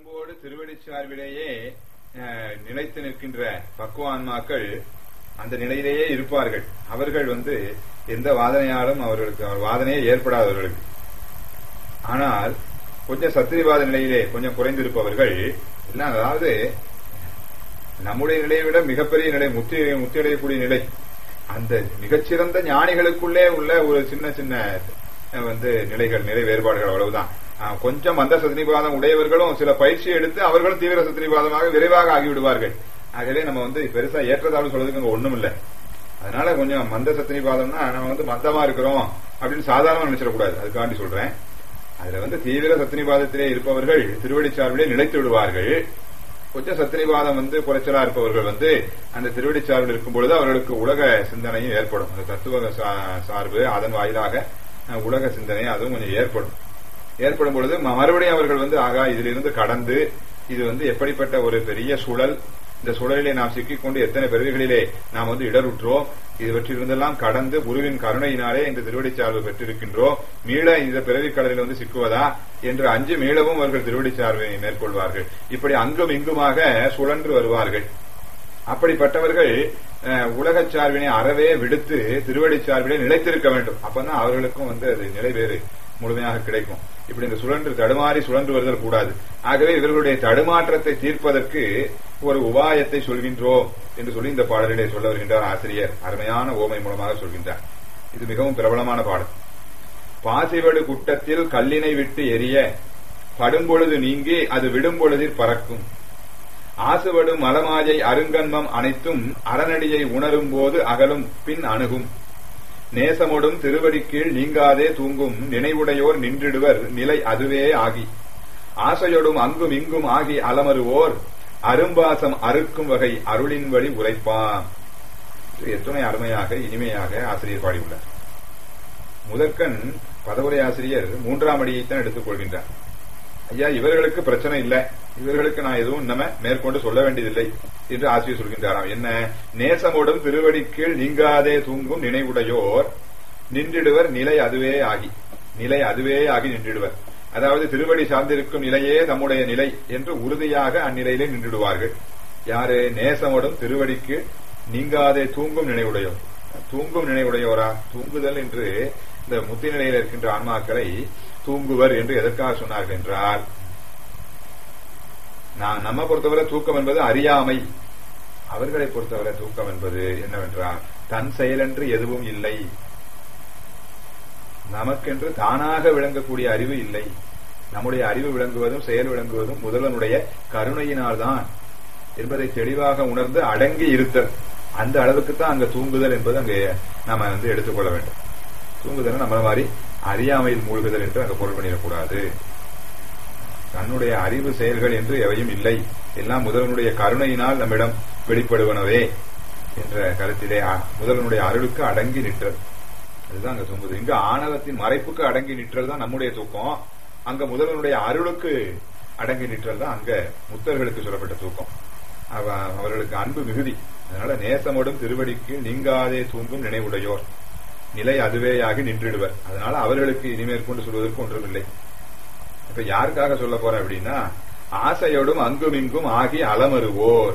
அன்போடு திருவடிச் சார்பிலேயே அஹ், நிலைத்து நிற்கின்ற பக்குவான்மாக்கள் அந்த நிலையிலேயே இருப்பார்கள் அவர்கள் வந்து எந்த வாதனையாலும் அவர்களுக்கு அவர் வாதனையே ஏற்படாதவர்களுக்கு ஆனால் கொஞ்சம் சத்திரிவாத நிலையிலே கொஞ்சம் குறைந்திருப்பவர்கள் எல்லாம் அதாவது நம்முடைய நிலையை விட மிகப்பெரிய நிலை முத்தி முத்தியடையக்கூடிய நிலை அந்த மிகச்சிறந்த ஞானிகளுக்குள்ளே உள்ள ஒரு சின்ன சின்ன அஹ், வந்து நிலைகள் நிலை வேறுபாடுகள் அவ்வளவுதான் அஹ், கொஞ்சம் மந்த சத்திரிவாதம் உடையவர்களும் சில பயிற்சி எடுத்து அவர்களும் தீவிர சத்திரிவாதமாக விரைவாக ஆகிவிடுவார்கள் ஆகவே நம்ம வந்து பெருசா ஏற்றதாழ்வு சொல்றதுக்கு அங்க ஒண்ணும் இல்லை அதனால கொஞ்சம் மந்த சத்திரிவாதம்னா நம்ம வந்து மந்தமா இருக்கிறோம் அப்படின்னு சாதாரணமா நினைச்சிடக்கூடாது அதுக்காண்டி சொல்றேன் அதுல வந்து தீவிர சத்திரிவாதத்திலே இருப்பவர்கள் திருவடி சார்பிலே நிலைத்து விடுவார்கள் கொஞ்சம் சத்திரிவாதம் வந்து குறைச்சலா இருப்பவர்கள் வந்து அந்த திருவடி சார்பில் இருக்கும் பொழுது அவர்களுக்கு உலக சிந்தனையும் ஏற்படும் அந்த தத்துவ சா- சார்பு அதன் வாயிலாக அஹ், உலக சிந்தனை அதுவும் கொஞ்சம் ஏற்படும் ஏற்படும் பொழுது ம- மறுபடியும் அவர்கள் வந்து ஆகா இதிலிருந்து கடந்து இது வந்து எப்படிப்பட்ட ஒரு பெரிய சுழல் இந்த சுழலிலே நாம் சிக்கிக்கொண்டு எத்தனை பிறவிகளிலே நாம் வந்து இடருற்றோம் இவற்றிலிருந்தெல்லாம் கடந்து குருவின் கருணையினாலே இந்த திருவடி சார்பு பெற்றிருக்கின்றோம் மீள இந்த பிறவி கடலில் வந்து சிக்குவதா என்று அஞ்சு மீளவும் அவர்கள் திருவடி சார்பை மேற்கொள்வார்கள் இப்படி அங்கும் இங்குமாக சுழன்று வருவார்கள் அப்படிப்பட்டவர்கள் அஹ், உலகச் சார்பினை அறவே விடுத்து திருவடி சார்பிலே நிலைத்திருக்க வேண்டும் அப்பதான் அவர்களுக்கும் வந்து அது நிலை வேறு முழுமையாக கிடைக்கும் இப்படி இந்த சுழன்று தடுமாறி சுழன்று வருதல் கூடாது ஆகவே இவர்களுடைய தடுமாற்றத்தை தீர்ப்பதற்கு ஒரு உபாயத்தை சொல்கின்றோம் என்று சொல்லி இந்த பாடலிலே சொல்ல வருகின்றார் ஆசிரியர் அருமையான ஓமை மூலமாக சொல்கின்றார் இது மிகவும் பிரபலமான பாடல் பாசிவடு குட்டத்தில் கல்லினை விட்டு எரிய படும்பொழுது நீங்கி அது விடும்பொழுதில் பறக்கும் ஆசுவடும் மலமாயை அருங்கன்மம் அனைத்தும் அறநடியை உணரும் போது அகலும் பின் அணுகும் நேசமொடும் திருவடிக்கீழ் நீங்காதே தூங்கும் நினைவுடையோர் நின்றிடுவர் நிலை அதுவே ஆகி ஆசையொடும் அங்கும் இங்கும் ஆகி அலமருவோர் அரும்பாசம் அறுக்கும் வகை அருளின் வழி உரைப்பாம் இது எத்துணை அருமையாக இனிமையாக ஆசிரியர் பாடியுள்ளார் முதற்கண் பதவுரை ஆசிரியர் மூன்றாம் அடியைத்தான் எடுத்துக் கொள்கின்றார் ஐயா இவர்களுக்கு பிரச்சனை இல்ல இவர்களுக்கு நான் எதுவும் நம்ம மேற்கொண்டு சொல்ல வேண்டியதில்லை என்று ஆசிரியர் சொல்கின்றாராம் என்ன நேசமோடும் திருவடி கீழ் நீங்காதே தூங்கும் நினைவுடையோர் நின்றிடுவர் நிலை அதுவே ஆகி நிலை அதுவே ஆகி நின்றிடுவர் அதாவது திருவடி சார்ந்திருக்கும் நிலையே தம்முடைய நிலை என்று உறுதியாக அந்நிலையிலே நின்றுடுவார்கள் யாரு நேசமோடும் திருவடிக்கு நீங்காதே தூங்கும் நினைவுடையோர் தூங்கும் நினைவுடையோரா தூங்குதல் என்று இந்த முத்தி நிலையில் இருக்கின்ற ஆன்மாக்களை தூங்குவர் என்று எதற்காக சொன்னார்கள் என்றால் நான் நம்ம பொறுத்தவரை தூக்கம் என்பது அறியாமை அவர்களை பொறுத்தவரை தூக்கம் என்பது என்னவென்றால் தன் செயலென்று எதுவும் இல்லை நமக்கென்று தானாக விளங்கக்கூடிய அறிவு இல்லை நம்முடைய அறிவு விளங்குவதும் செயல் விளங்குவதும் முதல்வனுடைய கருணையினால்தான் என்பதை தெளிவாக உணர்ந்து அடங்கி இருத்தல் அந்த அளவுக்கு தான் அங்க தூங்குதல் என்பது அங்கே நாம வந்து எடுத்துக்கொள்ள வேண்டும் தூங்குதல் நம்மள மாதிரி அறியாமையில் மூழ்குதல் என்று அங்க பொருள் பண்ணிடக்கூடாது தன்னுடைய அறிவு செயல்கள் என்று எவையும் இல்லை எல்லாம் முதல்வனுடைய கருணையினால் நம்மிடம் வெளிப்படுவனவே என்ற கருத்திலே அ- முதல்வனுடைய அருளுக்கு அடங்கி நிற்றல் அதுதான் அங்க தூங்குது இங்க ஆணவத்தின் மறைப்புக்கு அடங்கி நிற்றல் தான் நம்முடைய தூக்கம் அங்க முதல்வனுடைய அருளுக்கு அடங்கி நிற்றல் தான் அங்க முத்தர்களுக்கு சொல்லப்பட்ட தூக்கம் அவ- அவர்களுக்கு அன்பு மிகுதி அதனால நேசமோடும் திருவடிக்கு நீங்காதே தூங்கும் நினைவுடையோர் நிலை அதுவேயாகி நின்றிடுவர் அதனால அவர்களுக்கு இனிமேற்கொண்டு சொல்வதற்கு ஒன்றுமில்லை இப்ப யாருக்காக சொல்ல போறேன் அப்படின்னா ஆசையோடும் அங்கும் இங்கும் ஆகி அலமருவோர்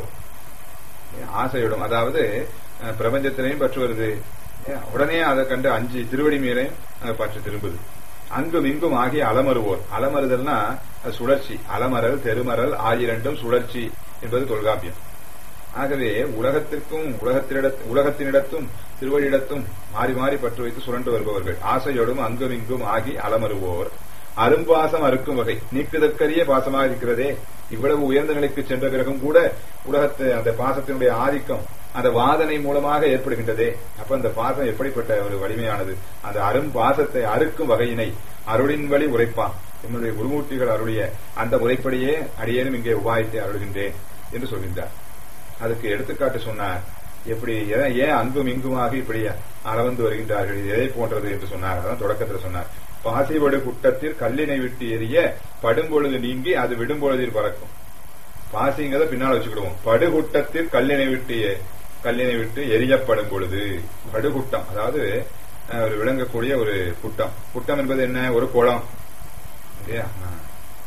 ஆசையோடும் அதாவது அஹ், பிரபஞ்சத்திலையும் பற்று வருது ஏன், உடனே அதை கண்டு அஞ்சு திருவடி மேலையும் அஹ், பற்று திரும்புது அங்கும் இங்கும் ஆகி அலமருவோர் அலமறுதல்னா அது சுழற்சி அலமரல் தெருமரல் ஆயிரண்டும் சுழற்சி என்பது தொல்காப்பியம் ஆகவே உலகத்திற்கும் உலகத்தினிட உலகத்தினிடத்தும் திருவழியிடத்தும் மாறி மாறி பற்று வைத்து சுரண்டு வருபவர்கள் ஆசையோடும் அங்கும் இங்கும் ஆகி அலமருவோர் அரும்பாசம் அறுக்கும் வகை நீக்குதற்கரிய பாசமாக இருக்கிறதே இவ்வளவு உயர்ந்த நிலைக்கு சென்ற பிறகும் கூட உலகத்து அந்த பாசத்தினுடைய ஆதிக்கம் அந்த வாதனை மூலமாக ஏற்படுகின்றதே அப்ப அந்த பாசம் எப்படிப்பட்ட ஒரு வலிமையானது அந்த அரும் பாசத்தை அறுக்கும் வகையினை அருளின் வழி உரைப்பான் என்னுடைய குருமூர்த்திகள் அருளிய அந்த முறைப்படியே அடியேனும் இங்கே உபாயத்தை அருள்கின்றேன் என்று சொல்கின்றார் அதுக்கு எடுத்துக்காட்டு சொன்னார் எப்படி எதை- ஏன் அங்கும் இங்குமாக இப்படி அளவந்து வருகின்றார்கள் இது எதை போன்றது என்று சொன்னார் அதான் தொடக்கத்தில் சொன்னார் பாசிவடு குட்டத்தில் கல்லினை விட்டு எரிய படும்பொழுது நீங்கி அது விடும்பொழுதில் பறக்கும் பாசிங்கிறத பின்னால் வச்சுக்கிடுவோம் படுகுட்டத்தில் கல்லினை விட்டு எ- கல்லினை விட்டு எரியப்படும் பொழுது படுகுட்டம் அதாவது அஹ், ஒரு விளங்கக்கூடிய ஒரு குட்டம் குட்டம் என்பது என்ன ஒரு குளம் இல்லையா ஆ.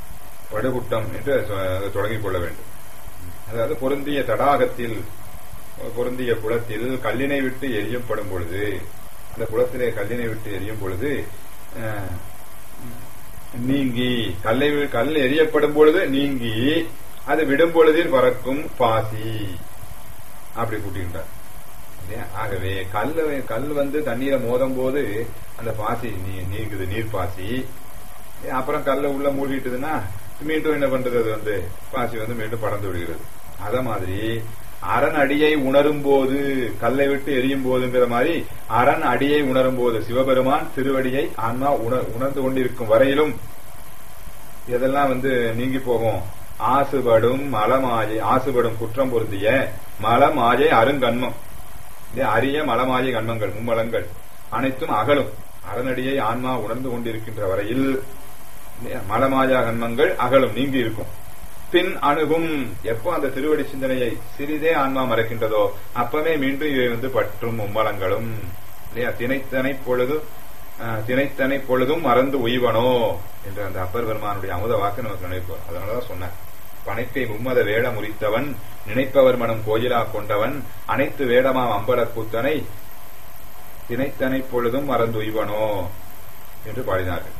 படுகுட்டம் என்று சொ- தொடங்கிக் கொள்ள வேண்டும் அதாவது பொருந்திய தடாகத்தில் பொருந்திய குளத்தில் கல்லினை விட்டு எரியப்படும் பொழுது அந்த குளத்திலே கல்லினை விட்டு எரியும் பொழுது அஹ், நீங்கி கல்லை வி- கல் எரியப்படும் பொழுது நீங்கி அது விடும் பொழுதில் பறக்கும் பாசி அப்படி கூட்டிக்கிட்டார் இல்லையா? ஆகவே கல் கல் வந்து தண்ணீரை மோதும் போது அந்த பாசி நீ- நீங்குது நீர் பாசி அப்புறம் கல்ல உள்ள மூழ்கிட்டுதுன்னா மீண்டும் என்ன பண்றது அது வந்து பாசி வந்து மீண்டும் பறந்து விடுகிறது அத மாதிரி அரண் அடியை உணரும் போது கல்லை விட்டு எரியும் போதுங்கிற மாதிரி அரண் அடியை உணரும் போது சிவபெருமான் திருவடியை ஆன்மா உணர் உணர்ந்து கொண்டிருக்கும் வரையிலும் இதெல்லாம் வந்து நீங்கி போகும் ஆசுபடும் மலமாயை ஆசுபடும் குற்றம் பொருந்திய மலமாயை அருங்கண்மம் இது அரிய மலமாயை கண்மங்கள் மும்மலங்கள் அனைத்தும் அகலும் அரணடியை ஆன்மா உணர்ந்து கொண்டிருக்கின்ற வரையில் இல்லையா, மலமாயா கண்மங்கள் அகலும் நீங்கி இருக்கும் பின் அணுகும் எப்போ அந்த திருவடி சிந்தனையை சிறிதே ஆன்மா மறக்கின்றதோ அப்பவே மீண்டும் இவை வந்து பற்றும் மும்மலங்களும் இல்லையா திணைத்தனை பொழுதும் அஹ், திணைத்தனை பொழுதும் மறந்து உய்வனோ என்ற அந்த அப்பர் பெருமானுடைய அமுத வாக்கு நமக்கு நினைப்போம் அதனாலதான் சொன்னார் பனைக்கை மும்மத வேட முறித்தவன் நினைப்பவர் மனம் கோயிலா கொண்டவன் அனைத்து வேடமாம் அம்பலக் கூத்தனை திணைத்தனை பொழுதும் மறந்து உய்வனோ என்று பாடினார்கள்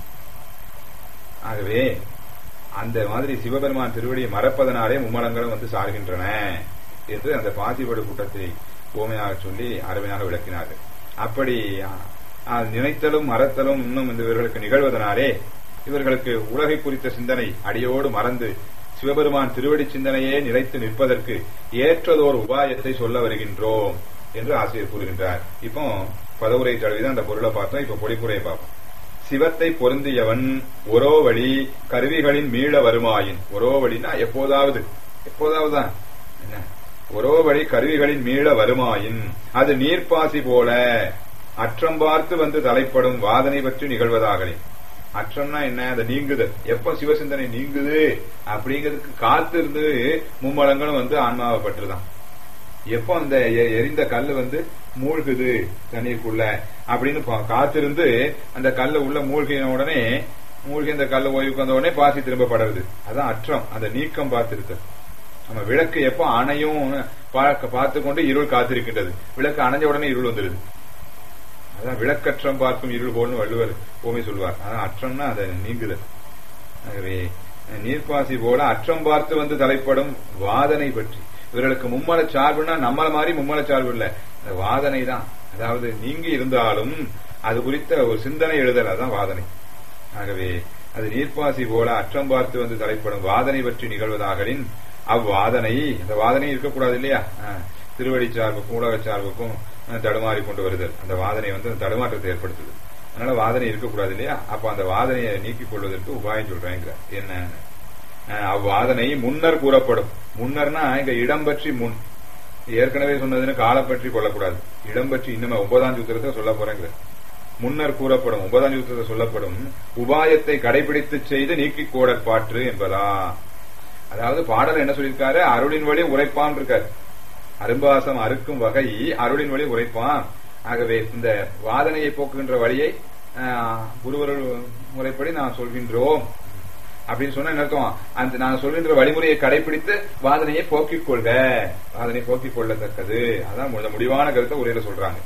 ஆகவே அந்த மாதிரி சிவபெருமான் திருவடியை மறப்பதனாலே மும்மலங்களும் வந்து சார்கின்றன என்று அந்த பாசிபடு கூட்டத்தை ஓமையாக சொல்லி அருமையாக விளக்கினார்கள் அப்படி ஆ, நினைத்தலும் மறத்தலும் இன்னும் இந்த இவர்களுக்கு நிகழ்வதனாலே இவர்களுக்கு உலகை குறித்த சிந்தனை அடியோடு மறந்து சிவபெருமான் திருவடி சிந்தனையே நிலைத்து நிற்பதற்கு ஏற்றதோர் உபாயத்தை சொல்ல வருகின்றோம் என்று ஆசிரியர் கூறுகின்றார் இப்போ பதவுரை தழுவிதான் அந்த பொருளை பார்த்தோம் இப்ப பொடிப்புரையை பார்ப்போம் சிவத்தை பொருந்தியவன் ஒரோ வழி கருவிகளின் மீள வருமாயின் ஒரோ வழினா எப்போதாவது எப்போதாவதுதான் என்ன ஒரோ வழி கருவிகளின் மீள வருமாயின் அது நீர்ப்பாசி போல அற்றம் பார்த்து வந்து தலைப்படும் வாதனை பற்றி நிகழ்வதாகலே அற்றம்னா என்ன அது நீங்குது எப்ப சிவசிந்தனை நீங்குது அப்படிங்கிறதுக்கு காத்து இருந்து மும்மலங்களும் வந்து ஆன்மாவை பற்றுதான் எப்போ அந்த எ- எரிந்த கல்லு வந்து மூழ்குது தண்ணீருக்குள்ள அப்படின்னு பா- காத்திருந்து அந்த கல்லு உள்ள மூழ்கின உடனே மூழ்கி அந்த கல்லு ஓய்வுக்கு வந்த உடனே பாசி திரும்ப படருது அதான் அற்றம் அந்த நீக்கம் பார்த்திருத்தல் நம்ம விளக்கு எப்போ அணையும் பார்க்க பார்த்து கொண்டு இருள் காத்திருக்கின்றது விளக்கு அணைஞ்ச உடனே இருள் வந்துருது அதான் விளக்கற்றம் பார்க்கும் இருள் போல்னு வள்ளுவர் ஓமை சொல்வார் அதான் அற்றம்னா அதை நீங்குதல் ஆகவே நீர்ப்பாசி போல அற்றம் பார்த்து வந்து தலைப்படும் வாதனை பற்றி இவர்களுக்கு மும்மல சார்புனா நம்மள மாதிரி மும்மல சார்பு இல்ல அந்த வாதனை தான் அதாவது நீங்கி இருந்தாலும் அது குறித்த ஒரு சிந்தனை எழுதல் அதான் வாதனை ஆகவே அது நீர்ப்பாசி போல அற்றம் பார்த்து வந்து தலைப்படும் வாதனை பற்றி நிகழ்வதாகலின் அவ்வாதனை அந்த வாதனை இருக்கக்கூடாது இல்லையா ஆஹ், திருவடி சார்புக்கும் உலக சார்புக்கும் அஹ், தடுமாறி கொண்டு வருதல் அந்த வாதனை வந்து அந்த தடுமாற்றத்தை ஏற்படுத்துது அதனால வாதனை இருக்கக்கூடாது இல்லையா அப்ப அந்த வாதனையை நீக்கிக் கொள்வதற்கு உபாயம் சொல்றேங்கிற என்ன அஹ், அவ்வாதனை முன்னர் கூறப்படும் முன்னர்னா இங்க இடம் பற்றி முன் ஏற்கனவே சொன்னதுன்னு காலம் பற்றி கொள்ளக்கூடாது இடம் பற்றி இன்னும் ஒன்பதாம் சூத்திரத்தை சொல்ல போறேங்கிற முன்னர் கூறப்படும் ஒன்பதாம் சூத்திரத்தை சொல்லப்படும் உபாயத்தை கடைபிடித்து செய்து நீக்கிக் கோடற் பாற்று என்பதா அதாவது பாடல் என்ன சொல்லியிருக்காரு அருளின் வழி உரைப்பான் இருக்காரு அரும்பாசம் அறுக்கும் வகை அருளின் வழி உரைப்பான் ஆகவே இந்த வாதனையை போக்குகின்ற வழியை ஆஹ், குருவருள் முறைப்படி நான் சொல்கின்றோம் அப்படின்னு சொன்னா என்ன அர்த்தம் அந்த நான் சொல்கின்ற வழிமுறையை கடைபிடித்து வாதனையை போக்கிக் கொள்க வாதனை போக்கிக் கொள்ளத்தக்கது அதான் முத- முடிவான கருத்தை உரையில சொல்றாங்க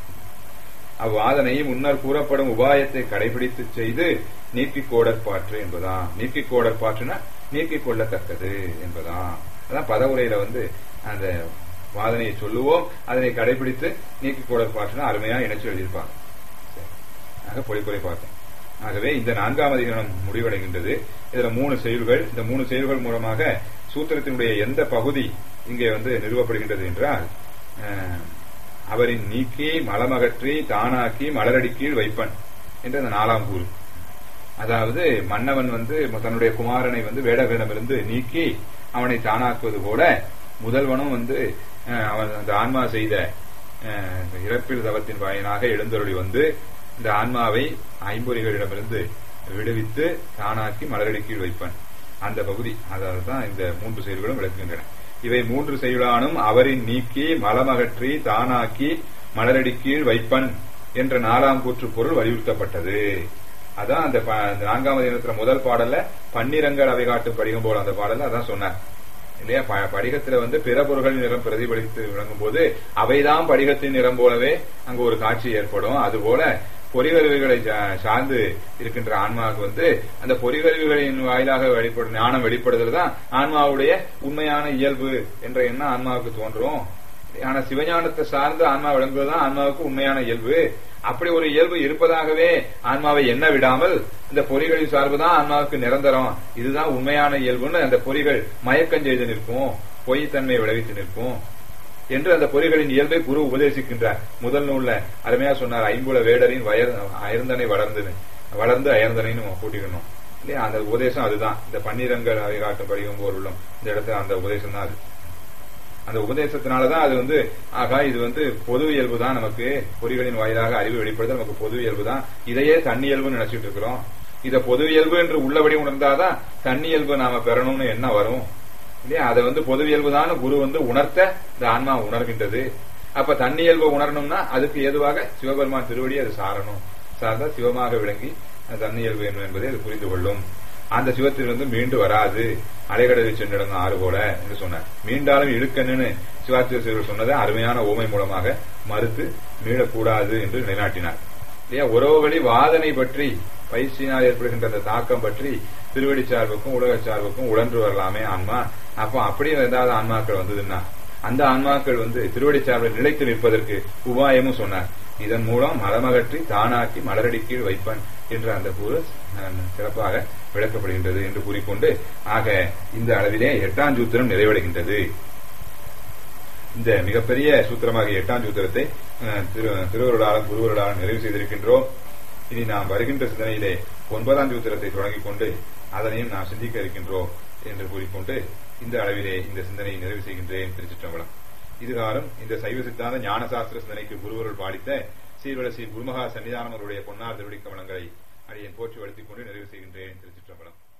அவ்வாதனை முன்னர் கூறப்படும் உபாயத்தை கடைபிடித்து செய்து நீக்கிக் கோடற்பாற்று என்பதா நீக்கிக் கோடற்பாற்றுனா நீக்கிக் கொள்ளத்தக்கது என்பதா அதான் பதவுரையில வந்து அந்த வாதனையை சொல்லுவோம் அதனை கடைபிடித்து நீக்கிக் கோடற்பாற்றுனா அருமையா இணைச்சு எழுதியிருப்பாங்க சரி. ஆக பொழிப்புரை பார்த்தோம் ஆகவே இந்த நான்காம் அதிகாரம் முடிவடைகின்றது இதுல மூணு செயல்கள் இந்த மூணு செயல்கள் மூலமாக சூத்திரத்தினுடைய எந்த பகுதி இங்கே வந்து நிறுவப்படுகின்றது என்றால் அஹ், அவரின் நீக்கி மலமகற்றி தானாக்கி மலரடி கீழ் வைப்பன் என்ற அந்த நாலாம் கூறு அதாவது மன்னவன் வந்து தன்னுடைய குமாரனை வந்து வேடர்களிடமிருந்து நீக்கி அவனை தானாக்குவது போல முதல்வனும் வந்து அஹ், அவன் அந்த ஆன்மா செய்த அஹ், இந்த இறப்பில் தவத்தின் பயனாக எழுந்தருளி வந்து இந்த ஆன்மாவை ஐம்பொறிகளிடமிருந்து விடுவித்து தானாக்கி மலரடி கீழ் வைப்பன் அந்த பகுதி அதாவது தான் இந்த மூன்று செயல்களும் விளக்குகின்றன இவை மூன்று செயலானும் அவரின் நீக்கி மலமகற்றி தானாக்கி மலரடி கீழ் வைப்பன் என்ற நாலாம் கூற்று பொருள் வலியுறுத்தப்பட்டது அதான் அந்த ப- அந்த நான்காவது இனத்துல முதல் பாடல்ல பன்னிரங்கள் அவை காட்டும் படிகம் போல அந்த பாடல்ல அதான் சொன்னார் இல்லையா ப- படிகத்துல வந்து பிற பொருள்களின் நிறம் பிரதிபலித்து விளங்கும் போது அவைதான் படிகத்தின் நிறம் போலவே அங்க ஒரு காட்சி ஏற்படும் அதுபோல பொறிகருவிகளை சா- சார்ந்து இருக்கின்ற ஆன்மாவுக்கு வந்து அந்த பொறிகருவிகளின் வாயிலாக வெளிப்படும் ஞானம் வெளிப்படுதல் தான் ஆன்மாவுடைய உண்மையான இயல்பு என்ற எண்ணம் ஆன்மாவுக்கு தோன்றும் ஆனா சிவஞானத்தை சார்ந்து ஆன்மா விளங்குவதுதான் ஆன்மாவுக்கு உண்மையான இயல்பு அப்படி ஒரு இயல்பு இருப்பதாகவே ஆன்மாவை எண்ண விடாமல் இந்த பொறிகளின் சார்புதான் ஆன்மாவுக்கு நிரந்தரம் இதுதான் உண்மையான இயல்புன்னு அந்த பொறிகள் மயக்கம் செய்து நிற்கும் பொய்த்தன்மை விளைவித்து நிற்கும் என்று அந்த பொறிகளின் இயல்பை குரு உபதேசிக்கின்றார் முதல் நூல்ல அருமையா சொன்னார் ஐம்புல வேடரின் வயர் அயர்ந்தனை வளர்ந்துன்னு வளர்ந்து அயர்ந்தனைன்னு நம்ம கூட்டிக்கணும் இல்லையா அந்த உபதேசம் அதுதான் இந்த பன்னிரங்கள் அவை காட்டும் படிக்கும் போர் உள்ளம் இந்த இடத்துல அந்த உபதேசம் தான் அது அந்த உபதேசத்தினாலதான் அது வந்து ஆகா இது வந்து பொது இயல்பு தான் நமக்கு பொறிகளின் வாயிலாக அறிவு வெளிப்படுது நமக்கு பொது இயல்பு தான் இதையே தண்ணி இயல்புன்னு நினைச்சிட்டு இருக்கிறோம் இத பொது இயல்பு என்று உள்ளபடி உணர்ந்தாதான் தண்ணி இயல்பு நாம பெறணும்னு என்ன வரும் இல்லையா அதை வந்து பொது இயல்புதான் குரு வந்து உணர்த்த இந்த ஆன்மா உணர்கின்றது அப்ப தண்ணி இயல்பை உணரணும்னா அதுக்கு ஏதுவாக சிவபெருமான் திருவடி அது சாரணும் சார்ந்தா சிவமாக விளங்கி அந்த தண்ணி இயல்பு என்ன என்பதை அது புரிந்து கொள்ளும் அந்த சிவத்திலிருந்து மீண்டு வராது அலைகடலில் சென்றிடங்க ஆறு போல என்று சொன்னார் மீண்டாலும் இழுக்கண்ணுன்னு சிவாத்தியர் சொன்னதை அருமையான ஓமை மூலமாக மறுத்து மீளக்கூடாது என்று நிலைநாட்டினார் இல்லையா உறவு வழி வாதனை பற்றி பயிற்சியினால் ஏற்படுகின்ற அந்த தாக்கம் பற்றி திருவடி சார்புக்கும் உலக சார்புக்கும் உழன்று வரலாமே ஆன்மா அப்போ அப்படியே ஏதாவது ஆன்மாக்கள் வந்ததுன்னா அந்த ஆன்மாக்கள் வந்து திருவடி சார்பில் நிலைத்து நிற்பதற்கு உபாயமும் சொன்னார் இதன் மூலம் மலமகற்றி தானாக்கி மலரடி கீழ் வைப்பன் என்ற அந்த கூறு அஹ், சிறப்பாக விளக்கப்படுகின்றது என்று கூறிக்கொண்டு ஆக இந்த அளவிலே எட்டாம் சூத்திரம் நிறைவடைகின்றது இந்த மிகப்பெரிய சூத்திரமாகிய எட்டாம் சூத்திரத்தை அஹ், திரு திருவருடாலும் குருவருடாலும் நிறைவு செய்திருக்கின்றோம் இனி நாம் வருகின்ற சிந்தனையிலே ஒன்பதாம் சூத்திரத்தை தொடங்கிக் கொண்டு அதனையும் நாம் சிந்திக்க இருக்கின்றோம் என்று கூறிக்கொண்டு இந்த அளவிலே இந்த சிந்தனையை நிறைவு செய்கின்றேன் திருச்சிற்றம்பலம் இதுகாலம் இந்த சைவ சித்தாந்த ஞானசாஸ்திர சிந்தனைக்கு குருவருள் பாடித்த சீர்வலசி குருமகா சன்னிதானம் அவருடைய பொன்னார் திருவடி கமலங்களை அடியேன் போற்றி வளர்த்திக் கொண்டு நிறைவு செய்கின்றேன் திருச்சிற்றம்பலம்